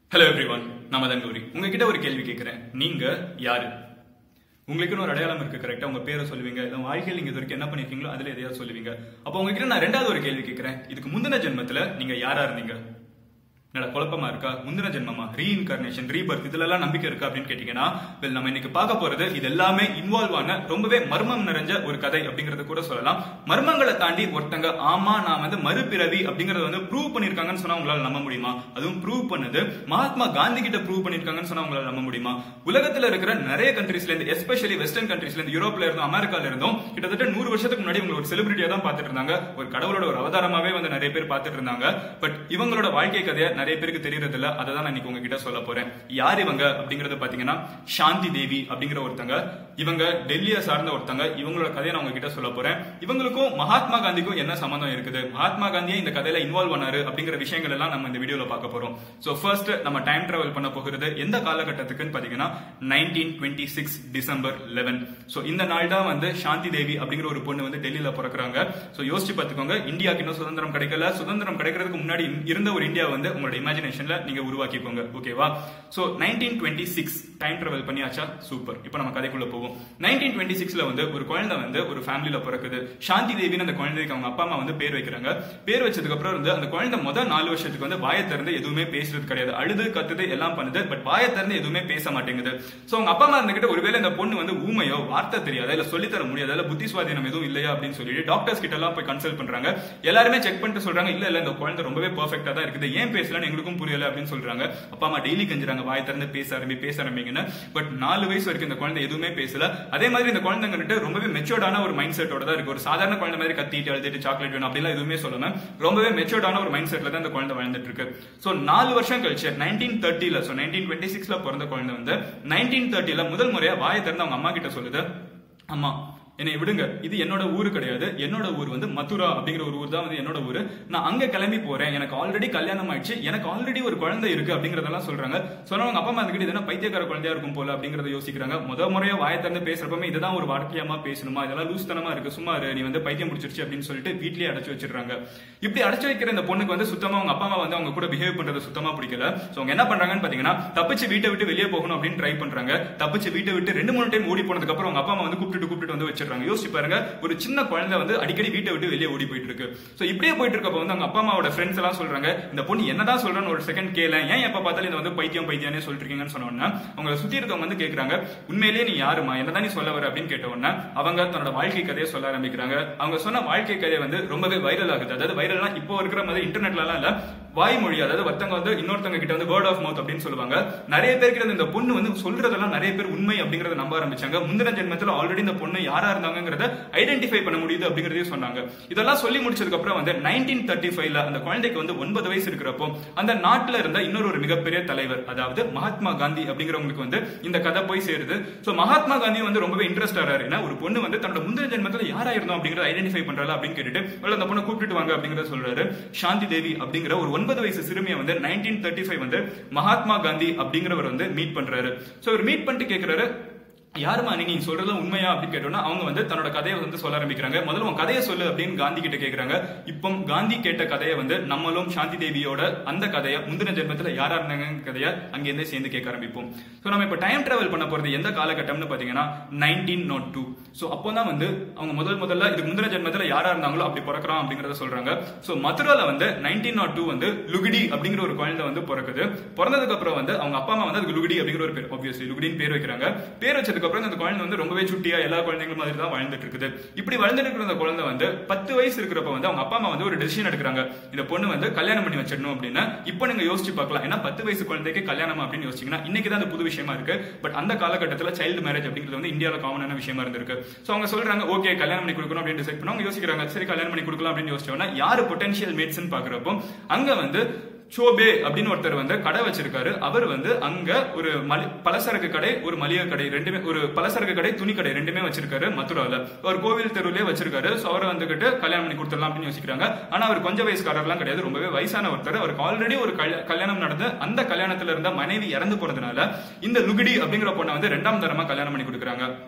hello everyone நான் தான் கௌரி உங்ககிட்ட ஒரு கேள்வி கேட்கிறேன் நீங்க யாரு உங்களுக்குன்னு ஒரு அடையாளம் இருக்கு கரெக்டா உங்க பேரை சொல்லுவீங்க இல்ல வாழ்க்கையில் நீங்க இது வரைக்கும் என்ன பண்ணிருக்கீங்களோ அதுல எதையாவது சொல்லுவீங்க அப்போ உங்ககிட்ட நான் ரெண்டாவது ஒரு கேள்வி கேட்கிறேன் இதுக்கு முந்தின ஜென்மத்துல நீங்க யாரா இருந்தீங்க என்னடா குழப்பமா இருக்கா முந்தின ஜென்மமா ரீஇன்கார்னேஷன் ரீபர்த் இதுல எல்லாம் நம்பிக்கை இருக்கா அப்படின்னு கேட்டீங்கன்னா well, நம்ம இன்னைக்கு பார்க்க போறது இது எல்லாமே இன்வால்வ் ஆன ரொம்பவே மர்மம் நிறைஞ்ச ஒரு கதை அப்படிங்கறத கூட சொல்லலாம் மர்மங்களை தாண்டி ஒருத்தங்க ஆமா நான் வந்து மறுபிறவி அப்படிங்கறத வந்து ப்ரூவ் பண்ணிருக்காங்கன்னு சொன்னா உங்களால நம்ப முடியுமா அதுவும் ப்ரூவ் பண்ணது மகாத்மா காந்தி கிட்ட ப்ரூவ் பண்ணிருக்காங்கன்னு சொன்னா உங்களால நம்ப முடியுமா உலகத்துல இருக்கிற நிறைய கண்ட்ரீஸ்ல இருந்து எஸ்பெஷலி வெஸ்டர்ன் கண்ட்ரீஸ்ல இருந்து யூரோப்ல இருந்தும் அமெரிக்கால இருந்தும் கிட்டத்தட்ட நூறு வருஷத்துக்கு முன்னாடி உங்களை ஒரு செலிபிரிட்டியா தான் பார்த்துட்டு இருந்தாங்க ஒரு கடவுளோட ஒரு அவதாரமாவே வந்து நிறைய பேர் பார்த்துட்டு இருந்தாங்க பட் இவங்களோட வாழ்க்கை கதையை நிறைய பேருக்கு தெரியறது இல்ல அதை தான் நான் இன்னைக்கு உங்ககிட்ட சொல்ல போறேன் யார் இவங்க அப்படிங்கறத பாத்தீங்கன்னா சாந்தி தேவி அப்படிங்கிற ஒருத்தங்க இவங்க டெல்லியை சார்ந்த ஒருத்தங்க இவங்களோட கதையை நான் உங்ககிட்ட சொல்ல போறேன் இவங்களுக்கும் மகாத்மா காந்திக்கும் என்ன சம்பந்தம் இருக்குது மகாத்மா காந்தியே இந்த கதையில இன்வால்வ் பண்ணாரு அப்படிங்கிற விஷயங்கள் எல்லாம் நம்ம இந்த வீடியோல பார்க்க போறோம் சோ ஃபர்ஸ்ட் நம்ம டைம் டிராவல் பண்ண போகிறது எந்த காலகட்டத்துக்குன்னு பாத்தீங்கன்னா nineteen twenty six December eleven so இந்த நாள் தான் வந்து சாந்தி தேவி அப்படிங்கிற ஒரு பொண்ணு வந்து டெல்லியில பிறக்குறாங்க சோ யோசிச்சு பார்த்துக்கோங்க இந்தியாவுக்கு இன்னும் சுதந்திரம் கிடைக்கல சுதந்திரம் கிடைக்கிறதுக்கு முன்னாடி இருந்த ஒரு இந்தியா வந்து உங்களோட இமேஜினேஷன்ல நீங்க உருவாக்கிக்கோங்க ஓகேவா so nineteen twenty six time travel பண்ணியாச்சா சூப்பர் இப்போ நம்ம கதைக்குள்ள போவோம் நைன்டீன் டுவெண்ட்டி சிக்ஸ்ல வந்து ஒரு குழந்தை வந்து ஒரு ஃபேமிலியில பிறக்குது சாந்தி தேவின்னு அந்த குழந்தைக்கு அவங்க அப்பா அம்மா வந்து பேர் வைக்கிறாங்க பேர் வச்சதுக்கு அப்புறம் வந்து அந்த குழந்தை முதல் நாலு வருஷத்துக்கு வந்து வாயை திறந்து எதுவுமே பேசுறது கிடையாது அழுது கத்துது எல்லாம் பண்ணுது பட் வாயை திறந்து எதுவுமே பேச மாட்டேங்குது சோ அவங்க அப்பா அம்மா இருந்துகிட்ட ஒருவேளை இந்த பொண்ணு வந்து ஊமையோ வார்த்தை தெரியாதா இல்ல சொல்லி தர முடியாதா இல்ல புத்தி சுவாதீனம் எதுவும் இல்லையா அப்படின்னு சொல்லிட்டு டாக்டர்ஸ் கிட்ட எல்லாம் போய் கன்சல்ட் பண்றாங்க எல்லாருமே செக் பண்ணிட்டு சொல்றாங்க இல்ல இல்ல இந்த குழந்தை ரொம்பவே பெர்ஃபெக்ட்டா தான் இருக்குது ஏன் பேசலன்னு எங்களுக்கும் புரியல அப்படின்னு சொல்றாங்க அப்பா அம்மா டெய்லி கஞ்சுறாங்க வாயை திறந்து பேச ஆரம்பி பேச ஆரம்பிங்கன்னு பட் நாலு வயசு வரைக்கும் இந்த குழந்தை எதுவுமே பேசல அதே மாதிரி இந்த குழந்தைங்கிட்ட ரொம்பவே மெச்சோர்டான ஒரு மைண்ட் செட்டோட தான் இருக்கு ஒரு சாதாரண குழந்தை மாதிரி கத்திட்டு அழுதுட்டு சாக்லேட் வேணும் அப்படிலாம் எதுவுமே சொல்லாம ரொம்பவே மெச்சோர்டான ஒரு மைண்ட் செட்ல தான் இந்த குழந்தை வாழ்ந்துட்டு இருக்கு சோ நாலு வருஷம் கழிச்சு நைன்டீன் தேர்ட்டில சோ நைன்டீன் டுவெண்ட்டி சிக்ஸ்ல பிறந்த குழந்தை வந்து நைன்டீன் தேர்ட்டில முதல் முறையா வாயை திறந்து அவங்க அம்மா கிட்ட சொல்லுது அம்மா என்னை விடுங்க இது என்னோட ஊரு கிடையாது என்னோட ஊர் வந்து மதுரா அப்படிங்கிற ஒரு ஊர் தான் வந்து என்னோட ஊரு நான் அங்க கிளம்பி போறேன் எனக்கு ஆல்ரெடி கல்யாணம் ஆயிடுச்சு எனக்கு ஆல்ரெடி ஒரு குழந்தை இருக்கு அப்படிங்கறதெல்லாம் சொல்றாங்க சொன்னவங்க அப்பா அம்மா இருந்துகிட்டு இதெல்லாம் பைத்தியக்கார குழந்தையா இருக்கும் போல அப்படிங்கறத யோசிக்கிறாங்க முத முறையா வாயை திறந்து பேசுறப்பமே இதுதான் ஒரு வாக்கியமா பேசணுமா இதெல்லாம் லூஸ்தனமா இருக்கு சும்மா இரு, நீ வந்து பைத்தியம் முடிச்சிருச்சு அப்படின்னு சொல்லிட்டு வீட்லயே அடைச்சு வச்சிடுறாங்க இப்படி அடைச்சு வைக்கிற இந்த பொண்ணுக்கு வந்து சுத்தமா அவங்க அப்பா அம்மா வந்து அவங்க கூட பிஹேவ் பண்றது சுத்தமா பிடிக்கல சோ அவங்க என்ன பண்றாங்கன்னு பாத்தீங்கன்னா தப்பிச்சு வீட்டை விட்டு வெளியே போகணும் அப்படின்னு ட்ரை பண்றாங்க தப்பிச்சு வீட்டை விட்டு ரெண்டு மூணு டைம் ஓடி போனதுக்கு அப்புறம் அவங்க அப்பா அம்மா வந்து கூப்பிட்டு கூப்பிட்டு வந்து வச்சிடுறாங்க யோசிச்சு பாருங்க ஒரு சின்ன குழந்தை வந்து அடிக்கடி வீட்டை விட்டு வெளியே ஓடி போயிட்டு இருக்கு சோ இப்படியே போயிட்டு இருக்கப்ப வந்து அவங்க அப்பா அம்மாவோட ஃப்ரெண்ட்ஸ் எல்லாம் சொல்றாங்க இந்த பொண்ணு என்னதான் சொல்றேன்னு ஒரு செகண்ட் கேள ஏன் எப்ப பார்த்தாலும் இந்த வந்து பைத்தியம் பைத்தியம்னே சொல்லிட்டு இருக்கீங்கன்னு சொன்ன உடனே அவங்களை சுத்தி இருக்கவங்க வந்து கேக்குறாங்க உண்மையிலேயே நீ யாருமா என்னதான் நீ சொல்ல வர அப்படின்னு கேட்ட உடனே அவங்க தன்னோட வாழ்க்கை கதையை சொல்ல ஆரம்பிக்கிறாங்க அவங்க சொன்ன வாழ்க்கை கதை வந்து ரொம்பவே வைரல் ஆகுது அதாவது வைரல்னா இப்போ இருக்கிற மாதிரி இன்டர்நெட்ல எல்லாம் இல்ல வாய்மொழி அதாவது ஒருத்தவங்க வந்து இன்னொருத்தவங்க கிட்ட வந்து வேர்ட் ஆஃப் மவுத் அப்படின்னு சொல்லுவாங்க நிறைய பேர் கிட்ட இந்த பொண்ணு வந்து சொல்றதெல்லாம் நிறைய பேர் உண்மை அப்படிங்கறத நம்ப ஆரம்பிச்சாங்க முந்தின ஜென்மத்துல ஆல்ரெடி இந்த பொண்ணு யாரா இருந்தாங்கிறத ஐடென்டிஃபை பண்ண முடியுது அப்படிங்கறதையும் சொன்னாங்க இதெல்லாம் சொல்லி முடிச்சதுக்கு அப்புறம் வந்து நைன்டீன் தேர்ட்டி ஃபைவ்ல அந்த குழந்தைக்கு வந்து ஒன்பது வயசு இருக்கிறப்போ அந்த நாட்டுல இருந்த இன்னொரு ஒரு மிகப்பெரிய தலைவர் அதாவது மகாத்மா காந்தி அப்படிங்கிறவங்களுக்கு வந்து இந்த கதை போய் சேருது சோ மகாத்மா காந்தி வந்து ரொம்பவே இன்ட்ரெஸ்ட் ஆறாரு ஏன்னா ஒரு பொண்ணு வந்து தன்னோட முந்தின ஜென்மத்துல யாரா இருந்தோம் அப்படிங்கறத ஐடென்டிஃபை பண்றாளா அப்படின்னு கேட்டுட்டு "well, அந்த பொண்ணை கூப்பிட்டு வாங்க அப்படிங்கறத சொல்றாரு சாந்தி தேவி அப்படிங்கிற ஒரு ஒன்பது வயசு சிறுமியை வந்து நைன்டீன் தேர்ட்டி ஃபைவ் வந்து மகாத்மா காந்தி அப்படிங்கிறவர் வந்து மீட் பண்றாரு சோ இவர் மீட் பண்ணிட்டு கேக்குறாரு யாருமா நீ நீங்க சொல்றது உண்மையா அப்படின்னு கேட்டோம்னா அவங்க வந்து தன்னோட கதையை வந்து சொல்ல ஆரம்பிக்கிறாங்க முதல்ல உன் கதையை சொல்லு அப்படின்னு காந்தி கிட்ட கேக்குறாங்க இப்போ காந்தி கேட்ட கதையை வந்து நம்மளும் சாந்தி தேவியோட அந்த கதையை முந்தின ஜென்மத்துல யாரா இருந்தாங்க கதையை அங்கிருந்தே சேர்ந்து கேட்க ஆரம்பிப்போம் சோ நம்ம இப்ப டைம் டிராவல் பண்ண போறது எந்த காலகட்டம்னு பாத்தீங்கன்னா நைன்டீன் நாட் டூ சோ அப்போதான் வந்து அவங்க முதல் முதல்ல இது முந்தின ஜென்மத்துல யாரா இருந்தாங்களோ அப்படி பிறக்கிறான் அப்படிங்கறத சொல்றாங்க சோ மதுரால வந்து நைன்டீன் நாட் டூ வந்து லுகிடி அப்படிங்கிற ஒரு குழந்தை வந்து பிறக்குது பிறந்ததுக்கு அப்புறம் வந்து அவங்க அப்பா அம்மா வந்து அதுக்கு லுகிடி அப்படிங்கிற ஒரு பேர் ஆப்வியஸ்லி லுகிடின்னு பேர் வைக்கிறாங்க பேர் வச்சதுக்கு அப்புறம் அந்த குழந்தை வந்து ரொம்பவே சுட்டியா எல்லா குழந்தைங்களும் மாதிரி தான் வாழ்ந்துட்டு இருக்குது இப்படி வாழ்ந்துட்டு இருக்கிற அந்த குழந்தை வந்து பத்து வயசு இருக்கிறப்ப வந்து அவங்க அப்பா அம்மா வந்து ஒரு டெசிஷன் எடுக்கிறாங்க இந்த பொண்ணு வந்து கல்யாணம் பண்ணி வச்சிடணும் அப்படின்னு இப்போ நீங்க யோசிச்சு பார்க்கலாம் ஏன்னா பத்து வயசு குழந்தைக்கு கல்யாணம் அப்படின்னு யோசிச்சீங்கன்னா இன்னைக்கு தான் அது புது விஷயமா இருக்கு பட் அந்த காலகட்டத்தில் சைல்டு மேரேஜ் அப்படிங்கிறது வந்து இந்தியாவில் காமனான விஷயமா இருந்திருக்கு சோ அவங்க சொல்றாங்க ஓகே கல்யாணம் பண்ணி கொடுக்கணும் அப்படின்னு டிசைட் பண்ணி அவங்க யோசிக்கிறாங்க சரி கல்யாணம் பண்ணி கொடுக்கலாம் அப்படின்னு யோசிச்சோம்னா யாரு பொட்டன்ஷியல் மேட்ஸ்னு பாக்குறப்போ அங்க வந்து சோபே அப்படின்னு ஒருத்தர் வந்து கடை வச்சிருக்காரு அவர் வந்து அங்க ஒரு மலி பலசரக்கு கடை ஒரு மளிகை கடை ரெண்டுமே ஒரு பலசரக்கு கடை துணி கடை ரெண்டுமே வச்சிருக்காரு மதுரால ஒரு கோவில் தெருவிலே வச்சிருக்காரு சோ அவரை வந்துகிட்டு கல்யாணம் பண்ணி கொடுத்துடலாம் அப்படின்னு யோசிக்கிறாங்க ஆனா அவர் கொஞ்சம் வயசுக்காரர்லாம் கிடையாது ரொம்பவே வயசான ஒருத்தர் அவருக்கு ஆல்ரெடி ஒரு கல்யா- கல்யாணம் நடந்து அந்த கல்யாணத்துல இருந்த மனைவி இறந்து போறதுனால இந்த லுகிடி அப்படிங்கிற பொண்ணை வந்து ரெண்டாம் தரமா கல்யாணம் பண்ணி கொடுக்குறாங்க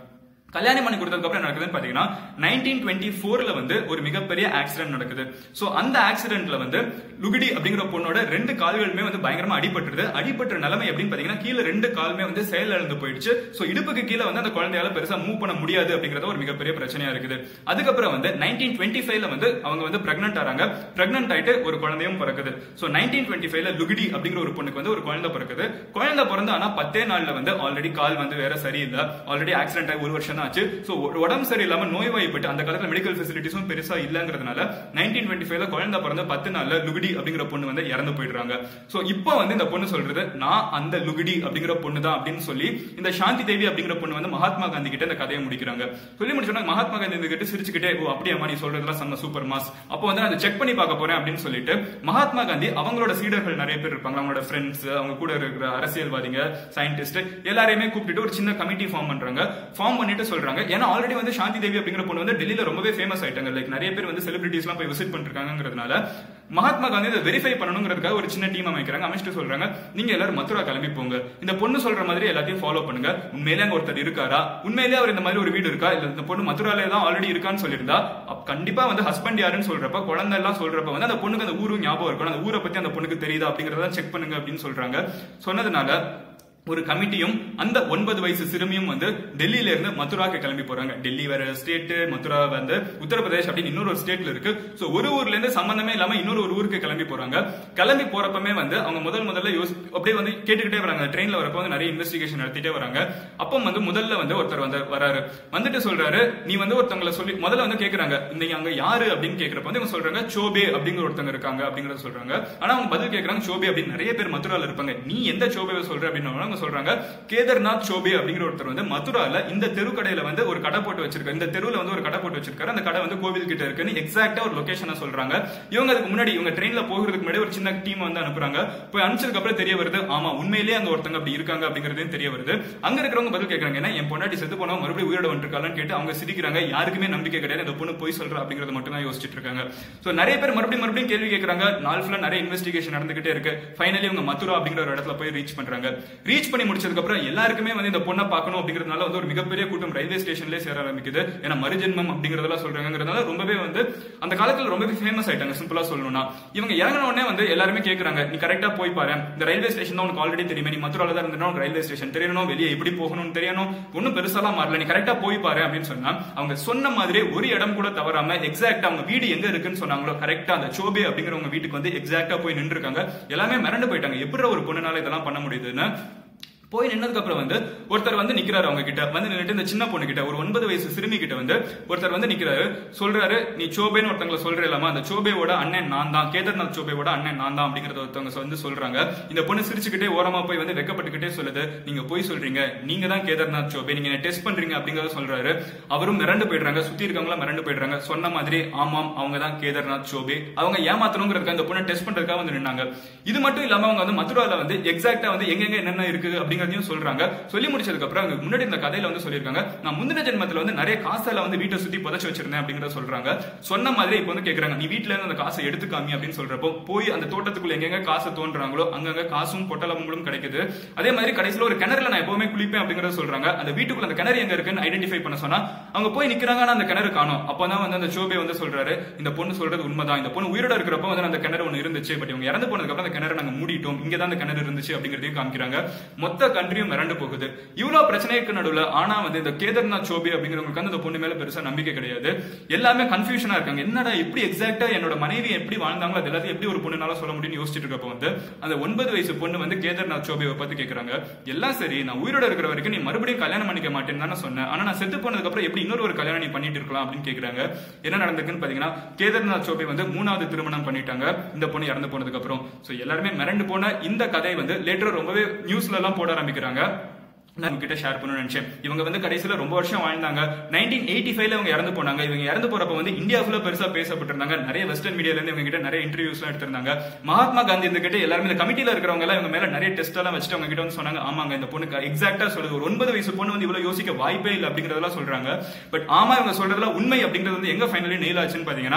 கல்யாணம் பண்ணி கொடுத்ததுக்கு அப்புறம் என்ன நடக்குதுன்னு பாத்தீங்கன்னா நைன்டீன் டுவெண்ட்டி ஃபோர்ல வந்து ஒரு மிகப்பெரிய ஆக்சிடென்ட் நடக்குது சோ அந்த ஆக்சிடென்ட்ல வந்து லுகிடி அப்படிங்கிற பொண்ணோட ரெண்டு கால்களுமே வந்து பயங்கரமா அடிபட்டுருது அடிபட்ட நிலைமை அப்படின்னு பாத்தீங்கன்னா கீழே ரெண்டு காலுமே வந்து செயல் இழந்து போயிடுச்சு சோ இடுப்புக்கு கீழே வந்து அந்த குழந்தையால பெருசா மூவ் பண்ண முடியாது அப்படிங்கறது ஒரு மிகப்பெரிய பிரச்சனையா இருக்குது அதுக்கப்புறம் வந்து நைன்டீன் டுவெண்ட்டி ஃபைவ்ல வந்து அவங்க வந்து பிரெக்னென்ட் ஆறாங்க பிரெக்னென்ட் ஆயிட்டு ஒரு குழந்தையும் பிறக்குது சோ நைன்டீன் டுவெண்ட்டி ஃபைவ்ல லுகிடி அப்படிங்கிற ஒரு பொண்ணுக்கு வந்து ஒரு குழந்தை பிறக்குது குழந்தை பிறந்து ஆனா பத்தே நாள்ல வந்து ஆல்ரெடி கால் வந்து வேற சரியில்லை ஆல்ரெடி ஆக்சிடென்ட் ஆகி ஒரு வருஷம் தான் ஆச்சு சோ உடம்பு சரியில்லாம நோய்வாய்ப்பட்டு அந்த காலத்துல மெடிக்கல் ஃபெசிலிட்டிஸும் பெருசா இல்லங்கிறதுனால நைன்டீன் டுவெண்ட்டி ஃபைவ்ல குழந்தை பிறந்த பத்து நாள்ல லுகிடி அப்படிங்கிற பொண்ணு வந்து இறந்து போயிடுறாங்க சோ இப்போ வந்து இந்த பொண்ணு சொல்றது நான் அந்த லுகிடி அப்படிங்கிற பொண்ணு தான் அப்படின்னு சொல்லி இந்த சாந்தி தேவி அப்படிங்கிற பொண்ணு வந்து மகாத்மா காந்தி கிட்ட இந்த கதையை முடிக்கிறாங்க சொல்லி முடிச்சோன்னா மகாத்மா காந்தி இந்த கிட்ட சிரிச்சுக்கிட்டே ஓ அப்படியாமா நீ சொல்றதுலாம் செம்ம சூப்பர் மாஸ் அப்போ வந்து நான் செக் பண்ணி பார்க்க போறேன் அப்படின்னு சொல்லிட்டு மகாத்மா காந்தி அவங்களோட சீடர்கள் நிறைய பேர் இருப்பாங்க அவங்களோட ஃப்ரெண்ட்ஸ் அவங்க கூட இருக்கிற அரசியல்வாதிங்க சயின்டிஸ்ட் எல்லாரையுமே கூப்பிட்டு ஒரு சின்ன கமிட்டி ஃபார்ம் பண்றாங்க ஃபார்ம் பண்ணிட்டு சொல்றாங்க ஏன்னா ஆல்ரெடி வந்து சாந்தி தேவி அப்படிங்கிற பொண்ணு வந்து டெல்லியில ரொம்பவே ஃபேமஸ் ஆயிட்டாங்க லைக் நிறைய பேர் வந்து செலிபிரிட்டிஸ் எல்லாம் போய் விசிட் பண்ணிருக்காங்கிறதுனால மகாத்மா காந்தி இதை வெரிஃபை பண்ணணுங்கிறதுக்காக ஒரு சின்ன டீம் அமைக்கிறாங்க அமைச்சிட்டு சொல்றாங்க நீங்க எல்லாரும் மதுரா கிளம்பி போங்க இந்த பொண்ணு சொல்ற மாதிரி எல்லாத்தையும் ஃபாலோ பண்ணுங்க உண்மையிலே அங்க ஒருத்தர் இருக்காரா உண்மையிலே அவர் இந்த மாதிரி ஒரு வீடு இருக்கா இல்ல இந்த பொண்ணு மதுராலே தான் ஆல்ரெடி இருக்கான்னு சொல்லியிருந்தா அப்ப கண்டிப்பா வந்து ஹஸ்பண்ட் யாருன்னு சொல்றப்ப குழந்தை எல்லாம் சொல்றப்ப வந்து அந்த பொண்ணுக்கு அந்த ஊரும் ஞாபகம் இருக்கணும் அந்த ஊரை பத்தி அந்த பொண்ணுக்கு தெரியுதா அப்படிங்கறத செக் பண்ணுங்க அப்படின்னு சொல்றாங்க சொன்னதுனால ஒரு கமிட்டியும் அந்த ஒன்பது வயசு சிறுமியும் வந்து டெல்லியில இருந்து மதுராக்கு கிளம்பி போறாங்க டெல்லி வேற ஸ்டேட் மதுரா வந்து உத்தரப்பிரதேஷ் அப்படின்னு இன்னொரு ஒரு ஸ்டேட்ல இருக்கு சோ ஒரு ஊர்ல இருந்து சம்பந்தமே இல்லாம இன்னொரு ஒரு ஊருக்கு கிளம்பி போறாங்க கிளம்பி போறப்பமே வந்து அவங்க முதல் முதல்ல யோசி அப்படியே வந்து கேட்டுக்கிட்டே வராங்க ட்ரெயின்ல வரப்ப வந்து நிறைய இன்வெஸ்டிகேஷன் நடத்திட்டே வராங்க அப்போ வந்து முதல்ல வந்து ஒருத்தர் வந்து வராரு வந்துட்டு சொல்றாரு நீ வந்து ஒருத்தவங்களை சொல்லி முதல்ல வந்து கேக்குறாங்க நீங்க அங்க யாரு அப்படின்னு கேக்குறப்ப வந்து இவங்க சொல்றாங்க சோபே அப்படிங்கிற ஒருத்தங்க இருக்காங்க அப்படிங்கறத சொல்றாங்க ஆனா அவங்க பதில் கேக்குறாங்க சோபே அப்படின்னு நிறைய பேர் மதுரால இருப்பாங்க நீ எந்த சோபேவை சொல்ற அப்படின்னு அவங்க சொல்றாங்க கேதர்நாத் சோபே அப்படிங்கிற ஒருத்தர் வந்து மதுரால இந்த தெரு கடையில வந்து ஒரு கடை போட்டு வச்சிருக்காரு இந்த தெருவுல வந்து ஒரு கடை போட்டு வச்சிருக்காரு அந்த கடை வந்து கோவில் கிட்ட இருக்குன்னு எக்ஸாக்டா ஒரு லொகேஷனை சொல்றாங்க இவங்க அதுக்கு முன்னாடி இவங்க ட்ரெயின்ல போகிறதுக்கு முன்னாடி ஒரு சின்ன டீம் வந்து அனுப்புறாங்க போய் அனுப்பிச்சதுக்கு அப்புறம் தெரிய வருது ஆமா உண்மையிலேயே அங்க ஒருத்தங்க அப்படி இருக்காங்க அப்படிங்கறதையும் தெரிய வருது அங்க இருக்கிறவங்க பதில் கேக்குறாங்க ஏன்னா என் பொண்டாட்டி செத்து போனவங்க மறுபடியும் உயிரோட வந்துருக்காங்கன்னு கேட்டு அவங்க சிரிக்கிறாங்க யாருக்குமே நம்பிக்கை கிடையாது இந்த பொண்ணு போய் சொல்றா அப்படிங்கறத மட்டும் தான் யோசிச்சுட்டு இருக்காங்க சோ நிறைய பேர் மறுபடியும் மறுபடியும் கேள்வி கேக்குறாங்க நாள் ஃபுல்லா நிறைய இன்வெஸ்டிகேஷன் நடந்துகிட்டே இருக்கு ஃபைனலி இவங்க மதுரா அப்படிங்கிற ஒரு இடத்துல போய் ரீச் பண்றாங்க ரீச் பண்ணி முடிச்சதுக்கு அப்புறம் எல்லாருக்குமே வந்து இந்த பொண்ணை பார்க்கணும் அப்படிங்கறதுனால வந்து ஒரு மிகப்பெரிய கூட்டம் ரயில்வே ஸ்டேஷன்லேயே சேர ஆரம்பிக்குது ஏன்னா மறுஜென்மம் அப்படிங்கறதெல்லாம் சொல்றாங்கிறதுனால ரொம்பவே வந்து அந்த காலத்துல ரொம்பவே ஃபேமஸ் ஆயிட்டாங்க சிம்பிளா சொல்லணும்னா இவங்க இறங்கின உடனே வந்து எல்லாருமே கேக்குறாங்க நீ கரெக்டா போய் பாரு இந்த ரயில்வே ஸ்டேஷன் தான் உனக்கு ஆல்ரெடி தெரியுமே நீ மதுரால தான் இருந்தா உனக்கு ரயில்வே ஸ்டேஷன் தெரியணும் வெளியே எப்படி போகணும்னு தெரியணும் ஒன்னும் பெருசாலாம் மாறல நீ கரெக்டா போய் பாரு அப்படின்னு சொன்னா அவங்க சொன்ன மாதிரி ஒரு இடம் கூட தவறாம எக்ஸாக்டா அவங்க வீடு எங்க இருக்குன்னு சொன்னாங்களோ கரெக்டா அந்த சோபே அப்படிங்கிறவங்க வீட்டுக்கு வந்து எக்ஸாக்டா போய் நின்று இருக்காங்க எல்லாமே மிரண்டு போயிட்டாங்க எப்படி ஒரு பொண்ணுனால இதெல்லாம் பண்ண முடியுதுன்னு போய் நின்னதுக்கு அப்புறம் வந்து ஒருத்தர் வந்து நிக்கிறாரு அவங்க கிட்ட வந்து நின்னுட்டு இந்த சின்ன பொண்ணு கிட்ட ஒரு ஒன்பது வயசு சிறுமி கிட்ட வந்து ஒருத்தர் வந்து நிக்கிறாரு சொல்றாரு நீ சோபேன்னு ஒருத்தவங்களை சொல்ற இல்லாம அந்த சோபேவோட அண்ணன் நான் தான் கேதார்நாத் சோபேவோட அண்ணன் நான் தான் அப்படிங்கறத ஒருத்தவங்க வந்து சொல்றாங்க இந்த பொண்ணு சிரிச்சுக்கிட்டே ஓரமா போய் வந்து வெக்கப்பட்டுக்கிட்டே சொல்லுது நீங்க போய் சொல்றீங்க நீங்க தான் கேதார்நாத் சோபே நீங்க என்ன டெஸ்ட் பண்றீங்க அப்படிங்கறத சொல்றாரு அவரும் மிரண்டு போயிடுறாங்க சுத்தி இருக்கவங்களா மிரண்டு போயிடுறாங்க சொன்ன மாதிரி ஆமாம் அவங்க தான் கேதார்நாத் சோபே அவங்க ஏமாத்தணுங்கிறதுக்கு அந்த பொண்ணை டெஸ்ட் பண்றதுக்காக வந்து நின்னாங்க இது மட்டும் இல்லாம அவங்க வந்து மதுரால வந்து எக்ஸாக்டா வந்து எங்கெங்க என்னென்ன இருக்கு அப்படிங்கறதையும் சொல்றாங்க சொல்லி முடிச்சதுக்கு அப்புறம் அவங்க முன்னாடி இந்த கதையில வந்து சொல்லியிருக்காங்க நான் முந்தின ஜென்மத்துல வந்து நிறைய காசெல்லாம் வந்து வீட்டை சுத்தி புதைச்சு வச்சிருந்தேன் அப்படிங்கறத சொல்றாங்க சொன்ன மாதிரி இப்போ வந்து கேக்குறாங்க நீ வீட்ல இருந்து அந்த காசை எடுத்துக்காமி அப்படின்னு சொல்றப்போ போய் அந்த தோட்டத்துக்குள்ள எங்கெங்க காசை தோன்றாங்களோ அங்கங்க காசும் பொட்டலமும் கிடைக்குது அதே மாதிரி கடைசியில ஒரு கிணறுல நான் எப்பவுமே குளிப்பேன் அப்படிங்கறத சொல்றாங்க அந்த வீட்டுக்குள்ள அந்த கிணறு எங்க இருக்குன்னு ஐடென்டிஃபை பண்ண சொன்னா அவங்க போய் நிக்கிறாங்க ஆனா அந்த கிணறு காணும் அப்பதான் வந்து அந்த சோபே வந்து சொல்றாரு இந்த பொண்ணு சொல்றது உண்மைதான் இந்த பொண்ணு உயிரோட இருக்கிறப்ப வந்து அந்த கிணறு ஒண்ணு இருந்துச்சு பட் இவங்க இறந்து போனதுக்கு அப்புறம் அந்த கிணறு நாங்க மூடிட்டோம் இங்க தான் அந்த கிணறு இருந்துச்சு அப்படிங்கறதையும் காமிக்கிறாங்க மொத்த கண்ட்ரியும் மிரண்டு போகுது இவ்வளவு பிரச்சனைக்கு நடுவுல ஆனா வந்து இந்த கேதர்நாத் சோபி அப்படிங்கிறவங்களுக்கு வந்து அந்த பொண்ணு மேல பெருசா நம்பிக்கை கிடையாது எல்லாமே கன்ஃபியூஷனா இருக்காங்க என்னடா எப்படி எக்ஸாக்டா என்னோட மனைவி எப்படி வாழ்ந்தாங்களோ அது எல்லாத்தையும் எப்படி ஒரு பொண்ணுனால சொல்ல முடியும்னு யோசிச்சுட்டு இருக்கப்ப வந்து அந்த ஒன்பது வயசு பொண்ணு வந்து கேதர்நாத் சோபியை பார்த்து கேக்குறாங்க எல்லாம் சரி நான் உயிரோட இருக்கிற வரைக்கும் நீ மறுபடியும் கல்யாணம் பண்ணிக்க மாட்டேன்னு தானே சொன்னேன் ஆனா நான் செத்து போனதுக்கு அப்புறம் எப்படி இன்னொரு ஒரு கல்யாணம் நீ பண்ணிட்டு இருக்கலாம் அப்படின்னு கேக்குறாங்க என்ன நடந்திருக்குன்னு பாத்தீங்கன்னா கேதர்நாத் சோபி வந்து மூணாவது திருமணம் பண்ணிட்டாங்க இந்த பொண்ணு இறந்து போனதுக்கு அப்புறம் சோ எல்லாருமே மிரண்டு போன இந்த கதை வந்து லேட்டர் ரொம்பவே நியூஸ்ல எல்லாம் போட ஆரம்பிக்கிறாங்க நான் உங்ககிட்ட ஷேர் பண்ணணும்னு நினைச்சேன் இவங்க வந்து கடைசியில ரொம்ப வருஷம் வாழ்ந்தாங்க நைன்டீன் எயிட்டி ஃபைவ்ல அவங்க இறந்து போனாங்க இவங்க இறந்து போறப்ப வந்து இந்தியா ஃபுல்லா பெருசா பேசப்பட்டிருந்தாங்க நிறைய வெஸ்டர்ன் மீடியால இருந்து இவங்க கிட்ட நிறைய இன்டர்வியூஸ் எல்லாம் எடுத்திருந்தாங்க மகாத்மா காந்தி இந்த கிட்ட எல்லாருமே இந்த கமிட்டில இருக்கிறவங்க எல்லாம் இவங்க மேல நிறைய டெஸ்ட் எல்லாம் வச்சுட்டு அவங்க கிட்ட வந்து சொன்னாங்க ஆமாங்க இந்த பொண்ணுக்கு எக்ஸாக்டா சொல்லுது ஒரு ஒன்பது வயசு பொண்ணு வந்து இவ்வளவு யோசிக்க வாய்ப்பே இல்லை அப்படிங்கறதெல்லாம் சொல்றாங்க பட் ஆமா இவங்க சொல்றதுல உண்மை அப்படிங்கிறது வந்து எங்க ஃபைனலி நெயில் ஆச்சுன்னு பாத்தீங்கன்னா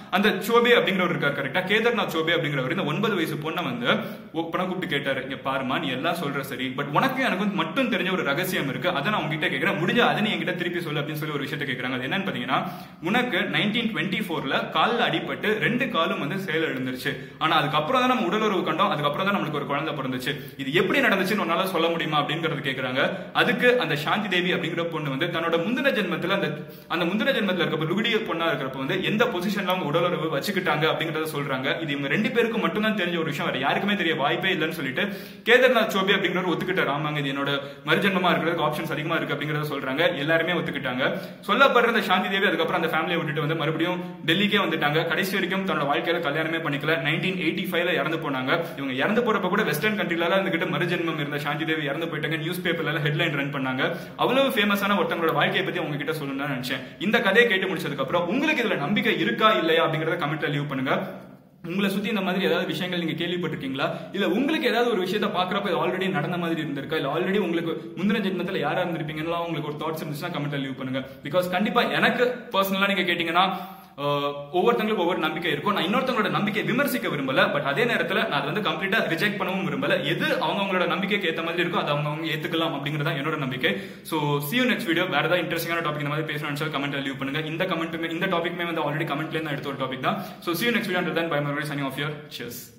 அந்த சோபே அப்படிங்கிறவர் இருக்கார் கரெக்டா கேதார்நாத் சோபே அப்படிங்கிறவர் இந்த ஒன்பது வயசு பொண்ணை வந்து ஒப்பனை கூப்பிட்டு கேட்டாரு இங்க பாருமா நீ எல்லாம் சொல்ற சரி பட் உனக்கு எனக்கு வந்து மட்டும் தெரிஞ்ச ஒரு ரகசியம் இருக்கு அதை நான் உங்ககிட்ட கேட்கிறேன் முடிஞ்ச அதை நீ என்கிட்ட திருப்பி சொல்லு அப்படின்னு சொல்லி ஒரு விஷயத்த கேட்கறாங்க அது என்னன்னு பாத்தீங்கன்னா உனக்கு நைன்டீன் டுவெண்ட்டி ஃபோர்ல காலில் அடிபட்டு ரெண்டு காலும் வந்து செயல் எழுந்துருச்சு ஆனா அதுக்கப்புறம் தான் நம்ம உடலுறவு கண்டோம் அதுக்கப்புறம் தான் நம்மளுக்கு ஒரு குழந்தை பிறந்துச்சு இது எப்படி நடந்துச்சுன்னு உன்னால சொல்ல முடியுமா அப்படிங்கறது கேக்குறாங்க அதுக்கு அந்த சாந்தி தேவி அப்படிங்கிற பொண்ணு வந்து தன்னோட முந்தின ஜென்மத்துல அந்த அந்த முந்தின ஜென்மத்துல இருக்கப்ப லுகுடிய பொண்ணா இருக்கிறப்ப வந்து எந்த பொசிஷன்ல அவங்க உடலுறவு வச்சுக்கிட்டாங்க அப்படிங்கறத சொல்றாங்க இது இவங்க ரெண்டு பேருக்கு மட்டும் தான் தெரிஞ்ச ஒரு விஷயம் வேற யாருக்குமே தெரிய வாய்ப்பே இல்லைன்னு சொல்லிட்டு கேதார்நாத் சோபி அப்படிங்கிறவர் ஒத்துக்கிட்டார் ஆமாங்க இது என்னோட மறுஜென்மமா இருக்கிறதுக்கு ஆப்ஷன்ஸ் அதிகமா இருக்கு அப்படிங்கறத சொல்றாங்க எல்லாருமே ஒத்துக்கிட்டாங்க சொல்லப்படுற அந்த சாந்தி தேவி அதுக்கப்புறம் அந்த ஃபேமிலியை விட்டுட்டு வந்து மறுபடியும் டெல்லிக்கே வந்துட்டாங்க கடைசி வரைக்கும் தன்னோட வாழ்க்கையில கல்யாணமே பண்ணிக்கல நைன்டீன் எயிட்டி ஃபைவ்ல இறந்து போனாங்க இவங்க இறந்து போறப்ப கூட வெஸ்டர்ன் கண்ட்ரில இருந்துகிட்டு மறுஜென்மம் இருந்த சாந்தி தேவி இறந்து போயிட்டாங்க நியூஸ் பேப்பர்ல ஹெட்லைன் ரன் பண்ணாங்க அவ்வளவு ஃபேமஸான ஒருத்தவங்களோட வாழ்க்கையை பத்தி உங்ககிட்ட சொல்லணும்னு நினைச்சேன் இந்த கதையை கேட்டு முடிச்சதுக்கு அப்புறம் உங்களுக்கு இதுல நம்பிக்கை இருக்கா இல்லையா அப்படிங்கறத கமெண்ட்ல லீவ் பண்ணுங்க உங்களை சுத்தி இந்த மாதிரி ஏதாவது விஷயங்கள் நீங்க கேள்விப்பட்டிருக்கீங்களா இல்ல உங்களுக்கு ஏதாவது ஒரு விஷயத்த பாக்குறப்ப இது ஆல்ரெடி நடந்த மாதிரி இருந்திருக்கா இல்ல ஆல்ரெடி உங்களுக்கு முந்தின ஜென்மத்துல யாரா இருந்திருப்பீங்கன்னா உங்களுக்கு ஒரு தாட்ஸ் இருந்துச்சுன்னா கமெண்ட்ல லீவ் பண்ணுங்க பிகாஸ் கண்டிப்பா எனக்கு பர்சனலா நீங்க கேட்டீங்கன்னா ஆஹ், ஒவ்வொருத்தங்களுக்கும் ஒவ்வொரு நம்பிக்கை இருக்கும் நான் இன்னொருத்தவங்களோட நம்பிக்கையை விமர்சிக்க விரும்பல பட் அதே நேரத்துல நான் அதை வந்து கம்ப்ளீட்டா ரிஜெக்ட் பண்ணவும் விரும்பல எது அவங்கவங்களோட நம்பிக்கைக்கு ஏத்த மாதிரி இருக்கோ அதை அவங்க அவங்க ஏத்துக்கலாம் அப்படிங்கறதா என்னோட நம்பிக்கை so see you next video வேற ஏதாவது இன்ட்ரெஸ்டிங்கான டாபிக் இந்த மாதிரி பேசணும்னு சொல்லி கமெண்ட்ல லீவ் பண்ணுங்க இந்த கமெண்ட்டுமே இந்த டாபிக்மே வந்து ஆல்ரெடி கமெண்ட்ல இருந்து எடுத்த ஒரு டாபிக் தான் so see you next video then by my signing off here cheers